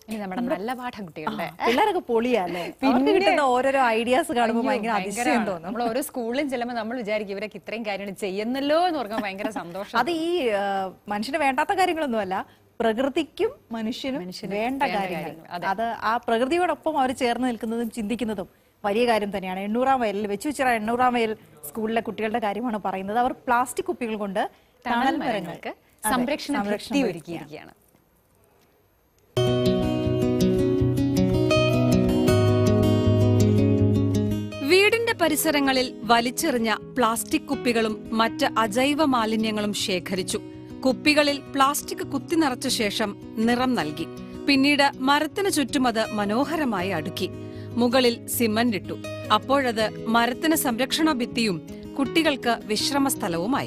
ഇനി നമ്മുടെ നല്ല പാഠം കുട്ടികളുടെ പിള്ളേരൊക്കെ പൊളിയല്ലേ പിന്നെ കിട്ടുന്ന ഓരോരോ ഐഡിയാസ് കാണുമ്പോൾ ഭയങ്കര അതിശയം തോന്നും നമ്മൾ ഓരോ സ്കൂളിലും ചെല്ലുമ്പോൾ നമ്മൾ വിചാരിക്കും ഇവരൊക്കെ ഇത്രയും കാര്യങ്ങൾ ചെയ്യുന്നല്ലോ എന്ന് ഓർക്കുമ്പോൾ ഭയങ്കര സന്തോഷം അത് ഈ ആ, മനുഷ്യന് വേണ്ടാത്ത കാര്യങ്ങളൊന്നുമല്ല പ്രകൃതിക്കും മനുഷ്യനും വേണ്ട കാര്യങ്ങൾ അത് ആ പ്രകൃതിയോടൊപ്പം അവർ ചേർന്ന് നിൽക്കുന്നതും ചിന്തിക്കുന്നതും വലിയ കാര്യം തന്നെയാണ് എണ്ണൂറാം വയലിൽ വെച്ച് വെച്ചിറ എണ്ണൂറാം വയൽ സ്കൂളിലെ കുട്ടികളുടെ കാര്യമാണ് പറയുന്നത് അവർ പ്ലാസ്റ്റിക് കുപ്പികൾ കൊണ്ട് തണൽ മരങ്ങൾക്ക് അതെ, സംരക്ഷണ സംരക്ഷണം ഭിത്തി ഒരുക്കിയാണ്. ഒരുക്കിയിരിക്കുകയാണ് വീടിന്റെ പരിസരങ്ങളിൽ വലിച്ചെറിഞ്ഞ പ്ലാസ്റ്റിക് കുപ്പികളും മറ്റ് അജൈവ മാലിന്യങ്ങളും ശേഖരിച്ചു കുപ്പികളിൽ പ്ലാസ്റ്റിക് കുത്തി നിറച്ച ശേഷം നിറം നൽകി പിന്നീട് മരത്തിന് ചുറ്റും അത് മനോഹരമായി അടുക്കി മുകളിൽ സിമന്റ് ഇട്ടു അപ്പോഴത് മരത്തിന് സംരക്ഷണ ഭിത്തിയും കുട്ടികൾക്ക് വിശ്രമ സ്ഥലവുമായി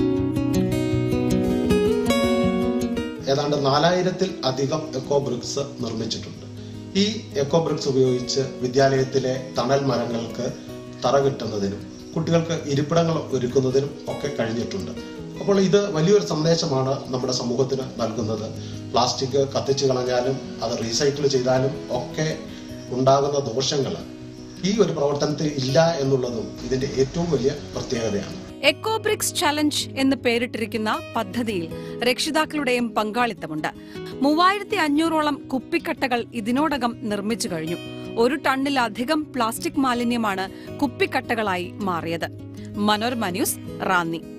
ഏതാണ്ട് നാലായിരത്തിൽ അധികം എക്കോ ബ്രിക്സ് നിർമ്മിച്ചിട്ടുണ്ട് ഈ എക്കോ ബ്രിക്സ് ഉപയോഗിച്ച് വിദ്യാലയത്തിലെ തണൽ മരങ്ങൾക്ക് തറ കിട്ടുന്നതിനും കുട്ടികൾക്ക് ഇരിപ്പിടങ്ങൾ ഒരുക്കുന്നതിനും ഒക്കെ കഴിഞ്ഞിട്ടുണ്ട് അപ്പോൾ ഇത് വലിയൊരു സന്ദേശമാണ് നമ്മുടെ സമൂഹത്തിന് നൽകുന്നത് പ്ലാസ്റ്റിക് കത്തിച്ചു കളഞ്ഞാലും അത് റീസൈക്കിൾ ചെയ്താലും ഒക്കെ ഉണ്ടാകുന്ന ദോഷങ്ങൾ ഈ ഒരു പ്രവർത്തനത്തിൽ ഇല്ല എന്നുള്ളതും ഇതിന്റെ ഏറ്റവും വലിയ പ്രത്യേകതയാണ് എക്കോബ്രിക്സ് ചലഞ്ച് എന്ന് പേരിട്ടിരിക്കുന്ന പദ്ധതിയിൽ രക്ഷിതാക്കളുടെയും പങ്കാളിത്തമുണ്ട് മൂവായിരത്തി അഞ്ഞൂറോളം കുപ്പിക്കട്ടകൾ ഇതിനോടകം നിർമ്മിച്ചു കഴിഞ്ഞു ഒരു ടണ്ണിലധികം പ്ലാസ്റ്റിക് മാലിന്യമാണ് കുപ്പിക്കട്ടകളായി മാറിയത് മനോരമ ന്യൂസ് റാന്നി